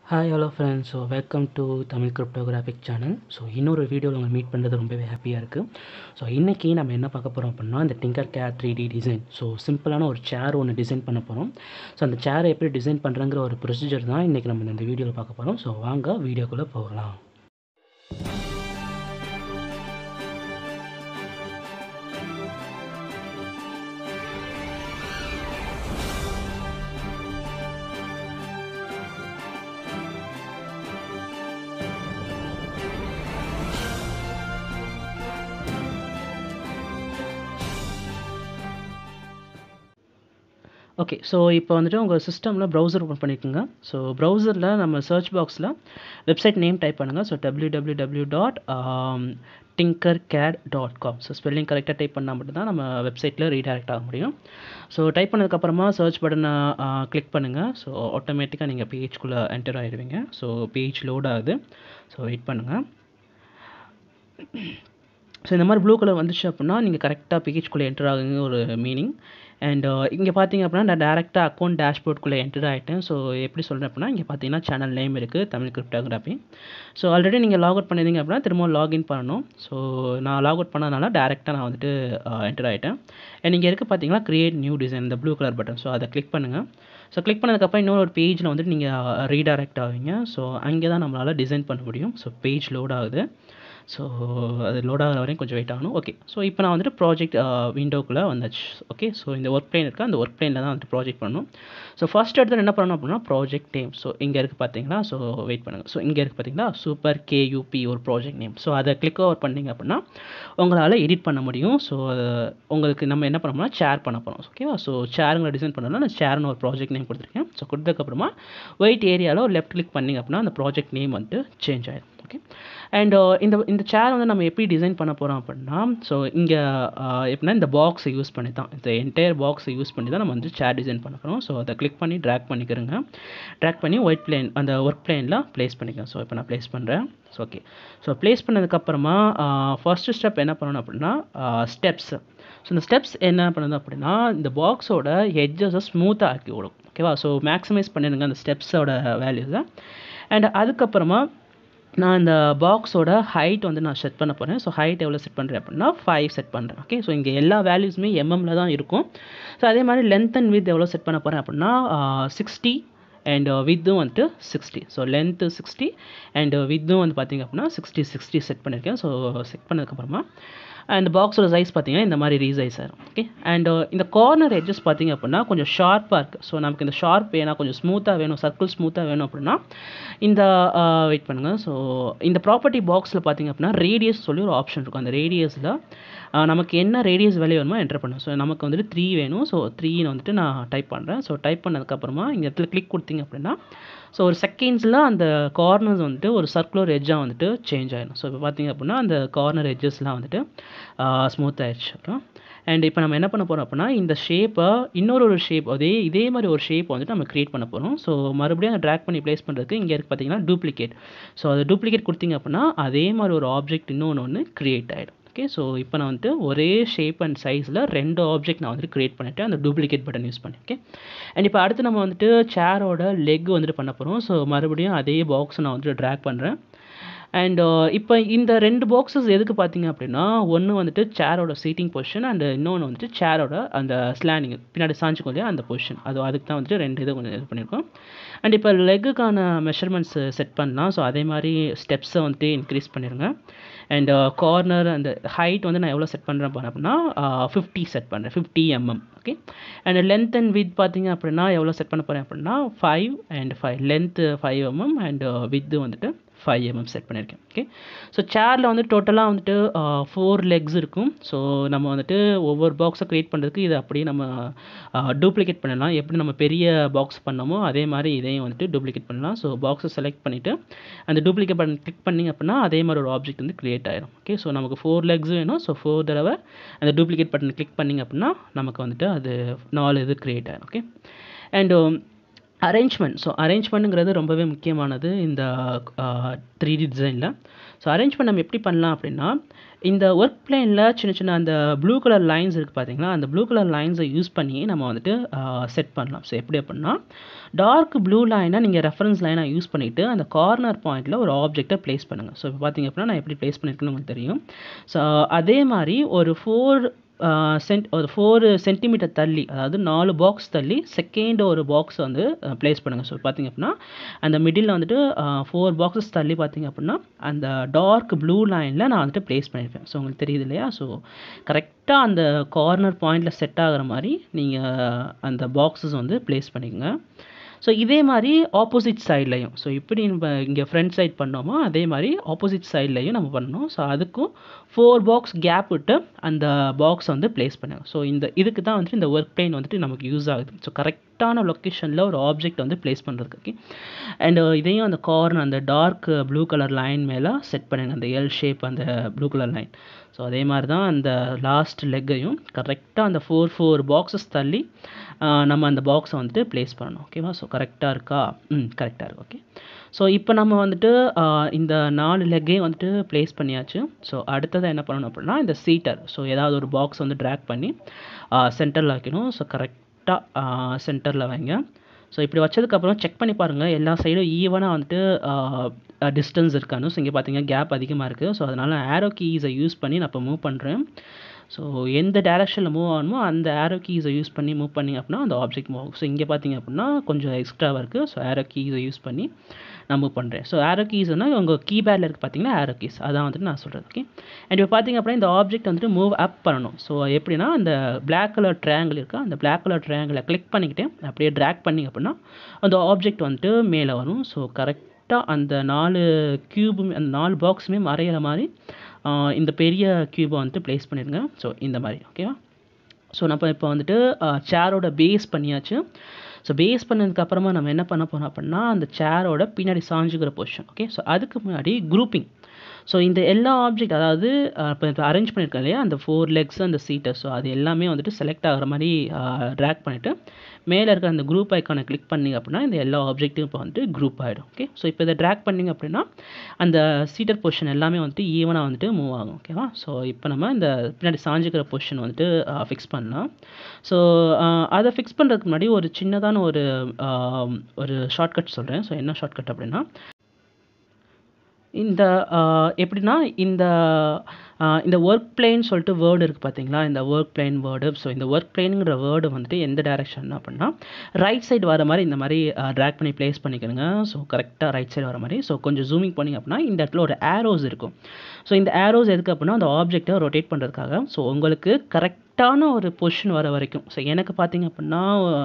hi hello friends so welcome to Tamil cryptographic channel so இன்னொரு வீடியோவில் உங்களை மீட் பண்ணுறது ரொம்பவே ஹாப்பியாக இருக்குது ஸோ இன்றைக்கி நம்ம என்ன பார்க்க போகிறோம் அப்படின்னா இந்த Tinkercad three D design so சிம்பிளான ஒரு சேர் ஒன்று டிசைன் பண்ண போகிறோம் ஸோ அந்த சேரை எப்படி டிசைன் பண்ணுறங்கிற ஒரு ப்ரொசீஜர் தான் இன்றைக்கி நம்ம இந்த வீடியோவில் பார்க்க போகிறோம் ஸோ வாங்க வீடியோக்குள்ளே போகலாம் ஓகே ஸோ இப்போ வந்துட்டு உங்கள் சிஸ்டமில் ப்ரௌசர் ஓப்பன் பண்ணிக்கோங்க ஸோ ப்ரௌசரில் நம்ம சர்ச் பாக்ஸில் வெப்சைட் நேம் டைப் பண்ணுங்கள் so W W W dot Tinkercad dot com so spelling கரெக்டாக டைப் பண்ணால் மட்டும்தான் நம்ம வெப்சைட்டில் ரீடைரக்ட் ஆக முடியும் ஸோ டைப் பண்ணதுக்கப்புறமா சர்ச் பட்டனை கிளிக் பண்ணுங்கள் ஸோ ஆட்டோமேட்டிக்காக நீங்கள் பேஜ்குள்ளே என்டர் ஆகிடுவீங்க ஸோ பேஜ் லோட் ஆகுது ஸோ வெயிட் பண்ணுங்கள் ஸோ இந்த மாதிரி ப்ளூ கலர் வந்துச்சு அப்படின்னா நீங்கள் கரெக்டாக பேஜ்குள்ளே என்டர் ஆகுங்க ஒரு மீனிங் அண்ட் இங்கே பார்த்தீங்க அப்படின்னா நான் டேரெக்டாக அக்கௌண்ட் டேஷ்போர்ட்குள்ளே என்டர் ஆகிட்டேன் ஸோ எப்படி சொல்கிறேன் அப்படின்னா இங்கே பார்த்தீங்கன்னா சேனல் நேம் இருக்குது தமிழ் கிரிப்டோகிராஃபி ஸோ ஆல்ரெடி நீங்கள் லாக் அவுட் பண்ணியிருந்தீங்க அப்படின்னா திரும்ப லாகின் பண்ணணும் ஸோ நான் லாக் அவுட் பண்ணதுனால டேரெக்டாக நான் வந்துட்டு என்டர் ஆகிட்டேன் அண்ட் இங்கே இருக்குது பார்த்தீங்கன்னா க்ரியேட் நியூ டிசைன் இந்த ப்ளூ கலர் பட்டன் ஸோ அதை கிளிக் பண்ணுங்கள் ஸோ கிளிக் பண்ணதுக்கப்புறம் இன்னொரு ஒரு பேஜில் வந்துட்டு நீங்கள் ரீடைரக்ட் ஆவீங்க ஸோ அங்கே தான் நம்மளால் டிசைன் பண்ண முடியும் ஸோ பேஜ் லோட் ஆகுது ஸோ அது லோட் ஆகிற வரையும் கொஞ்சம் வெயிட் ஆகணும் ஓகே ஸோ இப்போ நான் வந்துட்டு ப்ராஜெக்ட் விண்டோக்குள்ளே வந்தாச்சு ஓகே ஸோ இந்த ஒர்க் பிளேன் இருக்குது அந்த ஒர்க் பிளேனில் தான் வந்துட்டு ப்ராஜெக்ட் பண்ணணும் ஸோ ஃபஸ்ட் எடுத்து என்ன பண்ணணும் அப்படின்னா ப்ராஜெக்ட் நேம் ஸோ இங்கே இருக்குது பார்த்தீங்களா ஸோ வெயிட் பண்ணுங்கள் ஸோ இங்கே இருக்குது பார்த்தீங்களா சூப்பர் கேயூபி ஒரு ப்ராஜெக்ட் நேம் ஸோ அதை கிளிக் ஓவர் பண்ணிங்க அப்படின்னா உங்களால் எடிட் பண்ண முடியும் ஸோ உங்களுக்கு நம்ம என்ன பண்ணோம்னா ஷேர் பண்ண போகிறோம் ஓகேவா ஸோ ஷேருங்களை டிசைன் பண்ணணும்னா நான் ஷேர்னு ஒரு ப்ராஜெக்ட் நேம் கொடுத்துருக்கேன் ஸோ கொடுத்ததுக்கப்புறமா ஒயிட் ஏரியாவில் ஒரு லெஃப்ட் கிளிக் பண்ணிங்க அப்படின்னா அந்த ப்ராஜெக்ட் நேம் வந்துட்டு சேஞ்ச் ஆகிடும் ஓகே அண்ட் இந்த இந்த சேர் வந்து நம்ம எப்படி டிசைன் பண்ண போகிறோம் அப்படின்னா ஸோ இங்கே எப்படின்னா இந்த பாக்ஸை யூஸ் பண்ணி தான் இந்த என்டையர் பாக்ஸை யூஸ் பண்ணி தான் நம்ம வந்து சேர் டிசைன் பண்ண போகிறோம் ஸோ அதை கிளிக் பண்ணி ட்ராக் பண்ணிக்கிறோங்க ட்ராக் பண்ணி ஒயிட் பிளேன் அந்த ஒர்க் பிளேனில் ப்ளேஸ் பண்ணிக்கிறேன் ஸோ இப்போ நான் ப்ளேஸ் பண்ணுறேன் ஸோ ஓகே ஸோ ப்ளேஸ் பண்ணதுக்கப்புறமா ஃபஸ்ட்டு ஸ்டெப் என்ன பண்ணணும் அப்படின்னா ஸ்டெப்ஸ் ஸோ இந்த ஸ்டெப்ஸ் என்ன பண்ணுது அப்படின்னா இந்த பாக்ஸோட ஹெட்ஜஸை ஸ்மூத்தாக ஆக்கி விடும் ஓகேவா ஸோ மேக்ஸிமைஸ் பண்ணிடுங்க அந்த ஸ்டெப்ஸோட வேல்யூஸை அண்ட் அதுக்கப்புறமா நான் இந்த பாக்ஸோட ஹைட் வந்து நான் செட் பண்ண போகிறேன் ஸோ ஹைட் எவ்வளோ செட் பண்ணுறேன் அப்படின்னா ஃபைவ் செட் பண்ணுறேன் ஓகே ஸோ இங்கே எல்லா வேல்யூஸுமே எம்எம்மில் தான் இருக்கும் ஸோ அதே மாதிரி லென்த் அண்ட் வித் எவ்வளோ செட் பண்ண போகிறேன் அப்படின்னா சிக்ஸ்டி அண்ட் வித்தும் வந்துட்டு sixty so length sixty and வித்தும் வந்து பார்த்திங்க அப்படின்னா சிக்ஸ்டி சிக்ஸ்டி செட் பண்ணியிருக்கேன் ஸோ செட் பண்ணதுக்கப்புறமா அந்த பாக்ஸோட சைஸ் பார்த்தீங்கன்னா இந்த மாதிரி ரீசைஸ் ஆகும் ஓகே அண்ட் இந்த கார்னர் எட்ஜஸ் பார்த்தீங்க அப்படின்னா கொஞ்சம் ஷார்ப்பாக இருக்குது ஸோ நமக்கு இந்த ஷார்ப் வேணால் கொஞ்சம் ஸ்மூத்தாக வேணும் சர்க்கிள் ஸ்மூத்தாக வேணும் அப்படின்னா இந்த வெயிட் பண்ணுங்கள் ஸோ இந்த ப்ராப்பர்ட்டி பாக்ஸில் பார்த்தீங்க அப்படின்னா ரேடியஸ் சொல்லி ஒரு ஆப்ஷன் இருக்கும் அந்த ரேடியஸில் நமக்கு என்ன ரேடியஸ் வேல்யூ வேணுமோ என்டர் பண்ணும் ஸோ நமக்கு வந்துட்டு த்ரீ வேணும் ஸோ த்ரீன்னு வந்துட்டு நான் டைப் பண்ணுறேன் ஸோ டைப் பண்ணதுக்கப்புறமா இங்கே இடத்துல கிளிக் கொடுத்தீங்க அப்படின்னா ஸோ ஒரு செகண்ட்ஸில் அந்த கார்னர்ஸ் வந்துட்டு ஒரு சர்க்குலர் எட்ஜாக வந்துட்டு சேஞ்ச் ஆகிடும் ஸோ இப்போ பார்த்தீங்க அப்படின்னா அந்த கார்னர் எட்ஜஸ்லாம் வந்துட்டு ஸ்மூத் ஆயிடுச்சு அப்புறம் அண்ட் இப்போ நம்ம என்ன பண்ண போகிறோம் அப்படின்னா இந்த ஷேப்பை இன்னொரு ஒரு ஷேப் அதே இதே மாதிரி ஒரு ஷேப் வந்துட்டு நம்ம க்ரியேட் பண்ண போகிறோம் ஸோ மறுபடியும் அந்த ட்ராக் பண்ணி ப்ளேஸ் பண்ணுறதுக்கு இங்கே இருக்குது பார்த்தீங்கன்னா டூப்ளிகேட் ஸோ அது டூப்ளிகேட் கொடுத்தீங்க அப்படின்னா அதே மாதிரி ஒரு ஆப்ஜெக்ட் இன்னொன்று ஒன்று க்ரியேட் ஆகிடும் ஓகே ஸோ இப்போ நான் வந்துட்டு ஒரே ஷேப் அண்ட் சைஸில் ரெண்டு ஆப்ஜெக்ட் நான் வந்துட்டு க்ரியேட் பண்ணிவிட்டு அந்த டூப்ளிகேட் பட்டன் யூஸ் பண்ணி ஓகே அண்ட் இப்போ அடுத்து நம்ம வந்துட்டு சேரோட லெக் வந்துட்டு பண்ண போகிறோம் ஸோ மறுபடியும் அதே பாக்ஸ் நான் வந்துட்டு ட்ராக் பண்ணுறேன் அண்ட் இப்போ இந்த ரெண்டு பாக்ஸஸ் எதுக்கு பார்த்தீங்க அப்படின்னா ஒன்று வந்துட்டு சேரோட சீட்டிங் பொசிஷன் அண்ட் இன்னொன்று வந்துட்டு சேரோட அந்த ஸ்லாண்டிங் பின்னாடி சாஞ்சிக்கும் இல்லையா அந்த பொசிஷன் அது அதுக்கு தான் வந்துட்டு ரெண்டு இது கொஞ்சம் இது பண்ணியிருக்கோம் அண்ட் இப்போ லெக்குக்கான மெஷர்மெண்ட்ஸ் செட் பண்ணலாம் ஸோ அதே மாதிரி ஸ்டெப்ஸை வந்துட்டு இன்க்ரீஸ் பண்ணிடுங்க அண்ட் கார்னர் அந்த ஹைட் வந்து நான் எவ்வளோ செட் பண்ணுறேன் போகிறேன் அப்படின்னா ஃபிஃப்டி செட் பண்ணுறேன் fifty mm okay and length and width பார்த்தீங்க அப்படின்னா எவ்வளோ செட் பண்ண போகிறேன் அப்படின்னா five and five length five mm and width வந்துட்டு ஃபைவ் எம்எம் செட் பண்ணியிருக்கேன் ஓகே ஸோ சேரில் வந்து டோட்டலாக வந்துட்டு ஃபோர் லெக்ஸ் இருக்கும் ஸோ நம்ம வந்துட்டு ஒவ்வொரு பாக்ஸை க்ரியேட் பண்ணுறதுக்கு இதை அப்படியே நம்ம டூப்ளிகேட் பண்ணலாம் எப்படி நம்ம பெரிய பாக்ஸ் பண்ணோமோ அதே மாதிரி இதையும் வந்துட்டு டூப்ளிகேட் பண்ணலாம் ஸோ பாக்ஸை செலக்ட் பண்ணிவிட்டு அந்த டூப்ளிகேட் பட்டன் கிளிக் பண்ணிங்க அப்படின்னா அதே மாதிரி ஒரு ஆப்ஜெக்ட் வந்து க்ரியேட் ஆயிடும் ஓகே ஸோ நமக்கு ஃபோர் லெக்ஸ் வேணும் ஸோ ஃபோர் தடவை அந்த டூப்ளிகேட் பட்டன் கிளிக் பண்ணிங்க அப்படின்னா நமக்கு வந்துட்டு அது நாலு இது க்ரியேட் ஆயிடும் ஓகே அண்டு அரேஞ்ச்மெண்ட் ஸோ அரேஞ்ச்மெண்ட்டுங்கிறது ரொம்பவே முக்கியமானது இந்த த்ரீ டி டிசைனில் ஸோ அரேஞ்ச் பண்ண நம்ம எப்படி பண்ணலாம் அப்படின்னா இந்த ஒர்க் பிளேனில் சின்ன சின்ன அந்த ப்ளூ கலர் லைன்ஸ் இருக்குது பார்த்தீங்களா அந்த ப்ளூ கலர் லைன்ஸை யூஸ் பண்ணி நம்ம வந்துட்டு செட் பண்ணலாம் ஸோ எப்படி அப்படின்னா டார்க் ப்ளூ லைனை நீங்கள் ரெஃபரன்ஸ் லைனாக யூஸ் பண்ணிவிட்டு அந்த கார்னர் பாயிண்ட்டில் ஒரு ஆப்ஜெக்டை ப்ளேஸ் பண்ணுங்கள் ஸோ இப்போ பார்த்தீங்க அப்படின்னா நான் எப்படி ப்ளேஸ் பண்ணியிருக்கேன்னு உங்களுக்கு தெரியும் ஸோ அதே மாதிரி ஒரு ஃபோர் சென்ட் ஒரு ஃபோர் சென்டிமீட்டர் தள்ளி அதாவது நாலு பாக்ஸ் தள்ளி செகண்ட் ஒரு பாக்ஸ் வந்து ப்ளேஸ் பண்ணுங்கள் ஸோ பார்த்தீங்க அப்படின்னா அந்த மிடில் வந்துட்டு ஃபோர் பாக்ஸஸ் தள்ளி பார்த்தீங்க அப்படின்னா அந்த டார்க் ப்ளூ லைனில் நான் வந்துட்டு ப்ளேஸ் பண்ணியிருப்பேன் ஸோ உங்களுக்கு தெரியுது இல்லையா ஸோ கரெக்டாக அந்த கார்னர் பாயிண்டில் செட் ஆகிற மாதிரி நீங்கள் அந்த பாக்ஸஸ் வந்து ப்ளேஸ் பண்ணிக்கோங்க ஸோ இதே மாதிரி ஆப்போசிட் சைட்லையும் ஸோ இப்படி நம்ம இங்கே ஃப்ரண்ட் சைட் பண்ணோமோ அதே மாதிரி ஆப்போசிட் சைட்லையும் நம்ம பண்ணணும் ஸோ அதுக்கும் ஃபோர் பாக்ஸ் கேப் விட்டு அந்த பாக்ஸ் வந்து ப்ளேஸ் பண்ணுங்கள் ஸோ இந்த இதுக்கு தான் வந்துட்டு இந்த ஒர்க் பிளேன் வந்துட்டு நமக்கு யூஸ் ஆகுது ஸோ கரெக்டான லொக்கேஷனில் ஒரு ஆப்ஜெக்ட் வந்து ப்ளேஸ் பண்ணுறதுக்கு அண்ட் இதையும் அந்த கார்னர் அந்த டார்க் ப்ளூ கலர் லைன் மேலே செட் பண்ணுங்கள் அந்த எல் ஷேப் அந்த ப்ளூ கலர் லைன் ஸோ அதே மாதிரி தான் அந்த லாஸ்ட் லெக்கையும் கரெக்டாக அந்த ஃபோர் ஃபோர் பாக்ஸஸ் தள்ளி நம்ம அந்த பாக்ஸை வந்துட்டு ப்ளேஸ் பண்ணணும் ஓகேவா ஸோ கரெக்டாக இருக்கா ம் கரெக்டாக இருக்கு ஓகே ஸோ இப்போ நம்ம வந்துட்டு இந்த நாலு லெக்கையும் வந்துட்டு ப்ளேஸ் பண்ணியாச்சு ஸோ அடுத்ததாக என்ன பண்ணணும் அப்படின்னா இந்த சீட்டர் ஸோ ஏதாவது ஒரு பாக்ஸ் வந்து ட்ராக் பண்ணி சென்டரில் வைக்கணும் ஸோ கரெக்டாக சென்டரில் வைங்க ஸோ இப்படி வச்சதுக்கப்புறம் செக் பண்ணி பாருங்கள் எல்லா சைடும் ஈவனாக வந்துட்டு டிஸ்டன்ஸ் இருக்கானு ஸோ இங்கே பார்த்தீங்கன்னா கேப் அதிகமாக இருக்குது ஸோ அதனால் ஆரோ கீஸை யூஸ் பண்ணி நான் இப்போ மூவ் பண்ணுறேன் ஸோ எந்த டேரெக்ஷனில் மூவ் ஆகணுமோ அந்த ஆரோ கீஸை யூஸ் பண்ணி மூவ் பண்ணிங்க அப்படின்னா அந்த ஆப்ஜெக்ட் மூவ் ஆகும் ஸோ இங்கே பார்த்தீங்க அப்படின்னா கொஞ்சம் எக்ஸ்ட்ராவாக இருக்குது ஸோ ஆரோ கீஸை யூஸ் பண்ணி நான் மூவ் பண்ணுறேன் ஸோ ஆரோ கீஸ்னால் உங்கள் கீபேடில் இருக்குது பார்த்தீங்கன்னா ஆரோ கீஸ் அதான் வந்துட்டு நான் சொல்கிறது ஓகே அண்ட் இப்போ பார்த்தீங்க அப்படின்னா இந்த ஆப்ஜெக்ட் வந்துட்டு மூவ் அப் பண்ணணும் ஸோ எப்படின்னா அந்த பிளாக் கலர் ட்ரையாங்கிள் இருக்கா அந்த பிளாக் கலர் ட்ரையாங்கிளை கிளிக் பண்ணிக்கிட்டு அப்படியே ட்ராக் பண்ணிங்க அப்படின்னா அந்த ஆப்ஜெக்ட் வந்துட்டு மேலே வரும் ஸோ கரெக்டாக அந்த நாலு க்யூபுமே அந்த நாலு பாக்ஸுமே மறையிற மாதிரி இந்த பெரிய க்யூபை வந்துட்டு ப்ளேஸ் பண்ணிடுங்க ஸோ இந்த மாதிரி ஓகேவா ஸோ நம்ம இப்போ வந்துட்டு சேரோட பேஸ் பண்ணியாச்சு ஸோ பேஸ் பண்ணதுக்கப்புறமா நம்ம என்ன பண்ண போகிறோம் அப்படின்னா அந்த சேரோட பின்னாடி சாஞ்சுக்கிற பொசிஷன் ஓகே ஸோ அதுக்கு முன்னாடி குரூப்பிங் ஸோ இந்த எல்லா ஆப்ஜெக்ட் அதாவது இப்போ இப்போ அரேஞ்ச் பண்ணியிருக்கேன் இல்லையா அந்த ஃபோர் லெக்ஸ் அந்த சீட்டர் ஸோ அது எல்லாமே வந்துட்டு செலக்ட் ஆகிற மாதிரி ட்ராக் பண்ணிவிட்டு மேலே இருக்கிற அந்த குரூப் ஐக்கானை கிளிக் பண்ணிங்க அப்படின்னா இந்த எல்லா ஆப்ஜெக்ட்டும் இப்போ வந்துட்டு குரூப் ஆகிடும் ஓகே ஸோ இப்போ இதை ட்ராக் பண்ணிங்க அப்படின்னா அந்த சீட்டர் பொசிஷன் எல்லாமே வந்துட்டு ஈவனாக வந்துட்டு மூவ் ஆகும் ஓகேவா ஸோ இப்போ நம்ம இந்த பின்னாடி சாஞ்சிக்கிற பொசிஷன் வந்துட்டு ஃபிக்ஸ் பண்ணலாம் ஸோ அதை ஃபிக்ஸ் பண்ணுறதுக்கு முன்னாடி ஒரு சின்னதான ஒரு ஒரு ஷார்ட்கட் சொல்கிறேன் ஸோ என்ன ஷார்ட்கட் அப்படின்னா இந்த எப்படின்னா இந்த இந்த ஒர்க் பிளேன் சொல்லிட்டு வேர்டு இருக்குது பார்த்தீங்களா இந்த ஒர்க் பிளேன் வேர்டு ஸோ இந்த ஒர்க் பிளேனுங்கிற வேர்டு வந்துட்டு எந்த டேரெக்ஷன் அப்படின்னா ரைட் சைடு வர மாதிரி இந்த மாதிரி ட்ராக் பண்ணி ப்ளேஸ் பண்ணிக்கணுங்க ஸோ கரெக்டாக ரைட் சைடு வர மாதிரி ஸோ கொஞ்சம் ஜூமிங் பண்ணிங்க அப்படின்னா இந்த இடத்துல ஒரு ஆரோஸ் இருக்கும் ஸோ இந்த ஆரோஸ் எதுக்கு அப்படின்னா அந்த ஆப்ஜெக்டை ரொட்டேட் பண்ணுறதுக்காக ஸோ உங்களுக்கு கரெக்ட் கரெக்டான ஒரு பொசிஷன் வர வரைக்கும் ஸோ எனக்கு பார்த்தீங்க அப்படின்னா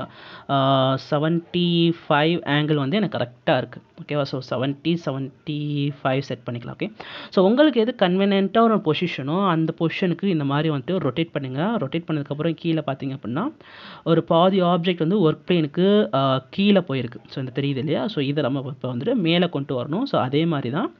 செவன்ட்டி ஃபைவ் ஆங்கிள் வந்து எனக்கு கரெக்டாக இருக்குது ஓகேவா so seventy seventy five set பண்ணிக்கலாம் ஓகே ஸோ உங்களுக்கு எது கன்வீனியண்ட்டாக ஒரு பொசிஷனோ அந்த பொசிஷனுக்கு இந்த மாதிரி வந்துட்டு ரொட்டேட் பண்ணுங்கள் ரொட்டேட் பண்ணதுக்கப்புறம் கீழே பார்த்தீங்க அப்படின்னா ஒரு பாதி ஆப்ஜெக்ட் வந்து ஒர்க் பிளேனுக்கு கீழே போயிருக்கு ஸோ இந்த தெரியுது இல்லையா ஸோ இதை நம்ம இப்போ வந்துட்டு மேலே கொண்டு வரணும் ஸோ அதே மாதிரி தான்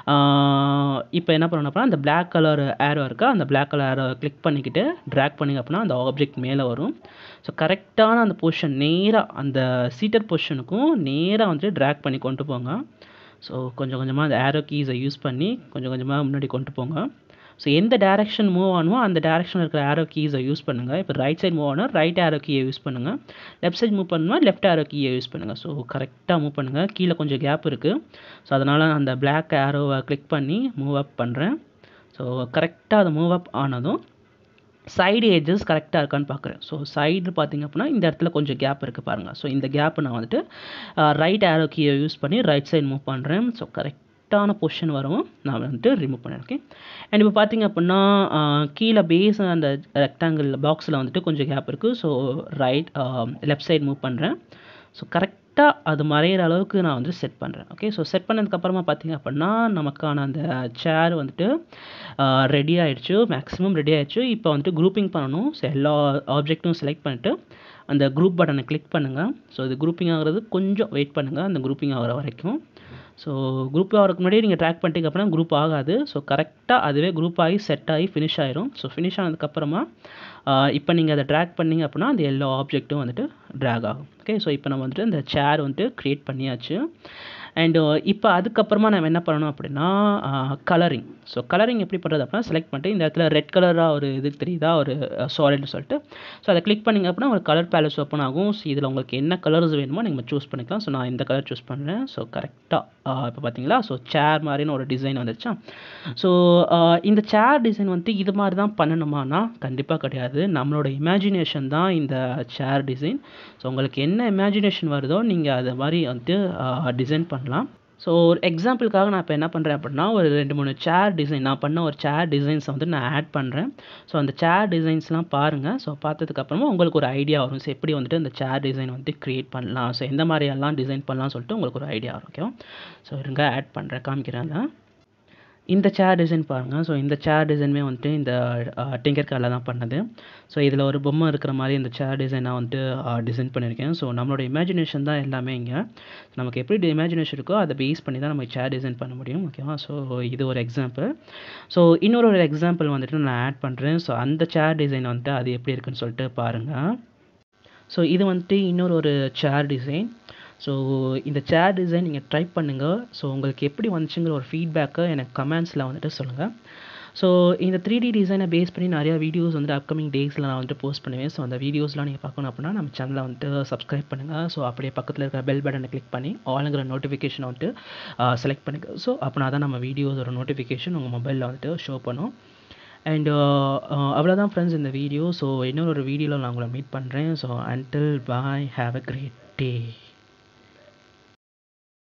இப்போ என்ன பண்ணணும் அப்படின்னா அந்த பிளாக் கலர் ஏரோ இருக்கா அந்த பிளாக் கலர் ஏரோ கிளிக் பண்ணிக்கிட்டு ட்ராக் பண்ணிங்க அப்படின்னா அந்த ஆப்ஜெக்ட் மேலே வரும் ஸோ கரெக்டான அந்த பொசிஷன் நேராக அந்த சீட்டர் பொசிஷனுக்கும் நேராக வந்துட்டு ட்ராக் பண்ணி கொண்டு போங்க ஸோ கொஞ்சம் கொஞ்சமாக அந்த ஏரோ கீஸை யூஸ் பண்ணி கொஞ்சம் கொஞ்சமாக முன்னாடி கொண்டு போங்க ஸோ எந்த டேரெக்ஷன் மூவ் ஆகணுமோ அந்த டேரெக்ஷனில் இருக்கிற ஏரோ கீஸை யூஸ் பண்ணுங்கள் இப்போ ரைட் சைடு மூவ் ஆனால் ரைட் ஏரோ கீயை யூஸ் பண்ணுங்கள் லெஃப்ட் சைடு மூவ் பண்ணணுமா லெஃப்ட் ஏரோ கீயை யூஸ் பண்ணுங்கள் ஸோ கரெக்டாக மூவ் பண்ணுங்கள் கீழே கொஞ்சம் கேப் இருக்குது ஸோ அதனால் அந்த பிளாக் ஏரோவை கிளிக் பண்ணி மூவ் அப் பண்ணுறேன் ஸோ கரெக்டாக அதை மூவ் அப் ஆனதும் சைடு ஏஜஸ் கரெக்டாக இருக்கான்னு பார்க்குறேன் ஸோ சைடு பார்த்திங்க அப்படின்னா இந்த இடத்துல கொஞ்சம் கேப் இருக்குது பாருங்கள் ஸோ இந்த கேப்பை நான் வந்துட்டு ரைட் ஏரோ கீயை யூஸ் பண்ணி ரைட் சைடு மூவ் பண்ணுறேன் ஸோ கரெக்டான பொசிஷன் வரும் நான் வந்துட்டு ரிமூவ் பண்ணேன் ஓகே அண்ட் இப்போ பார்த்திங்க அப்படின்னா கீழே பேஸ் அந்த ரெக்டாங்கிள் பாக்ஸில் வந்துட்டு கொஞ்சம் கேப் இருக்குது so right left side move பண்ணுறேன் ஸோ கரெக்டாக அது மறையிற அளவுக்கு நான் வந்து செட் பண்ணுறேன் ஓகே ஸோ செட் பண்ணதுக்கப்புறமா பார்த்திங்க அப்படின்னா நமக்கான அந்த சேர் வந்துட்டு ரெடி ஆகிடுச்சு மேக்ஸிமம் ரெடி ஆகிடுச்சு இப்போ வந்துட்டு குரூப்பிங் பண்ணணும் ஸோ எல்லா ஆப்ஜெக்ட்டும் செலக்ட் பண்ணிவிட்டு அந்த குரூப் பட்டனை கிளிக் பண்ணுங்கள் ஸோ இது குரூப்பிங் ஆகிறது கொஞ்சம் வெயிட் பண்ணுங்கள் அந்த குரூப்பிங் ஆகிற வரைக்கும் ஸோ குரூப் ஆகிறதுக்கு முன்னாடி நீங்கள் ட்ராக் பண்ணிட்டீங்க அப்படின்னா குரூப் ஆகாது ஸோ கரெக்டாக அதுவே குரூப் ஆகி செட் ஆகி ஃபினிஷ் ஆயிரும் ஸோ ஃபினிஷ் ஆனதுக்கப்புறமா இப்போ நீங்கள் அதை ட்ராக் பண்ணிங்க அப்படின்னா அந்த எல்லா ஆப்ஜெக்ட்டும் வந்துட்டு ட்ராக் ஆகும் ஓகே ஸோ இப்போ நம்ம வந்துட்டு இந்த சேர் வந்துட்டு க்ரியேட் பண்ணியாச்சு அண்ட் இப்போ அதுக்கப்புறமா நம்ம என்ன பண்ணணும் அப்படின்னா கலரிங் ஸோ கலரிங் எப்படி பண்ணுறது அப்படின்னா செலக்ட் பண்ணிட்டு இந்த இடத்துல ரெட் கலராக ஒரு இது தெரியுதா ஒரு சாலிட்னு சொல்லிட்டு ஸோ அதை கிளிக் பண்ணிங்க அப்படின்னா ஒரு கலர் பேலஸ் ஓப்பன் ஆகும் ஸோ இதில் உங்களுக்கு என்ன கலர்ஸ் வேணுமோ நீங்கள் சூஸ் பண்ணிக்கலாம் ஸோ நான் இந்த கலர் சூஸ் பண்ணுறேன் ஸோ கரெக்டாக இப்போ பார்த்தீங்களா ஸோ சேர் மாதிரின்னு ஒரு டிசைன் வந்துருச்சா ஸோ இந்த சேர் டிசைன் வந்து இது மாதிரி தான் பண்ணணுமானா கண்டிப்பாக கிடையாது நம்மளோட இமேஜினேஷன் தான் இந்த சேர் டிசைன் ஸோ உங்களுக்கு என்ன இமேஜினேஷன் வருதோ நீங்கள் அதை மாதிரி வந்துட்டு டிசைன் பண்ணலாம் ஸோ ஒரு எக்ஸாம்பிளுக்காக நான் இப்போ என்ன பண்ணுறேன் அப்படின்னா ஒரு ரெண்டு மூணு சேர் டிசைன் நான் பண்ண ஒரு சேர் டிசைன்ஸை வந்து நான் ஆட் பண்ணுறேன் ஸோ அந்த சேர் டிசைன்ஸ்லாம் பாருங்கள் ஸோ பார்த்ததுக்கப்புறமா உங்களுக்கு ஒரு ஐடியா வரும் ஸோ எப்படி வந்துட்டு அந்த சேர் டிசைன் வந்து க்ரியேட் பண்ணலாம் ஸோ எந்த மாதிரியெல்லாம் டிசைன் பண்ணலாம்னு சொல்லிட்டு உங்களுக்கு ஒரு ஐடியா வரும் ஓகேவா ஸோ இருங்க ஆட் பண்ணுறேன் காமிக்கிறேன் இந்த சேர் டிசைன் பாருங்கள் ஸோ இந்த சேர் டிசைனுமே வந்துட்டு இந்த டிங்கர் காரில் தான் பண்ணது ஸோ இதில் ஒரு பொம்மை இருக்கிற மாதிரி இந்த சேர் டிசைன் நான் வந்துட்டு டிசைன் பண்ணியிருக்கேன் ஸோ நம்மளோட இமேஜினேஷன் தான் எல்லாமே இங்கே நமக்கு எப்படி இமேஜினேஷன் இருக்கோ அதை பேஸ் பண்ணி தான் நம்ம சேர் டிசைன் பண்ண முடியும் ஓகேவா ஸோ இது ஒரு எக்ஸாம்பிள் ஸோ இன்னொரு ஒரு எக்ஸாம்பிள் வந்துட்டு நான் ஆட் பண்ணுறேன் ஸோ அந்த சேர் டிசைன் வந்துட்டு அது எப்படி இருக்குன்னு சொல்லிட்டு பாருங்கள் ஸோ இது வந்துட்டு இன்னொரு ஒரு சேர் டிசைன் ஸோ இந்த சேர் டிசைன் நீங்கள் ட்ரை பண்ணுங்கள் ஸோ உங்களுக்கு எப்படி வந்துச்சுங்கிற ஒரு ஃபீட்பேக்கை எனக்கு கமெண்ட்ஸில் வந்துட்டு சொல்லுங்கள் ஸோ இந்த த்ரீ டி டிசைனை பேஸ் பண்ணி நிறையா வீடியோஸ் வந்து அப்கமிங் டேஸில் நான் வந்துட்டு போஸ்ட் பண்ணுவேன் ஸோ அந்த வீடியோஸ்லாம் நீங்கள் பார்க்கணும் அப்படின்னா நம்ம சேனலை வந்துட்டு சப்ஸ்கிரைப் பண்ணுங்கள் ஸோ அப்படியே பக்கத்தில் இருக்கிற பெல் பட்டனை கிளிக் பண்ணி ஆளுங்கிற நோட்டிஃபிகேஷனை வந்துட்டு செலக்ட் பண்ணுங்கள் ஸோ அப்படின்னா தான் நம்ம வீடியோஸோட நோட்டிஃபிகேஷன் உங்கள் மொபைலில் வந்துட்டு ஷோ பண்ணும் அண்ட் அவ்வளோதான் ஃப்ரெண்ட்ஸ் இந்த வீடியோ ஸோ இன்னொரு ஒரு வீடியோவில் நான் உங்களை மீட் பண்ணுறேன் so until bye have a great day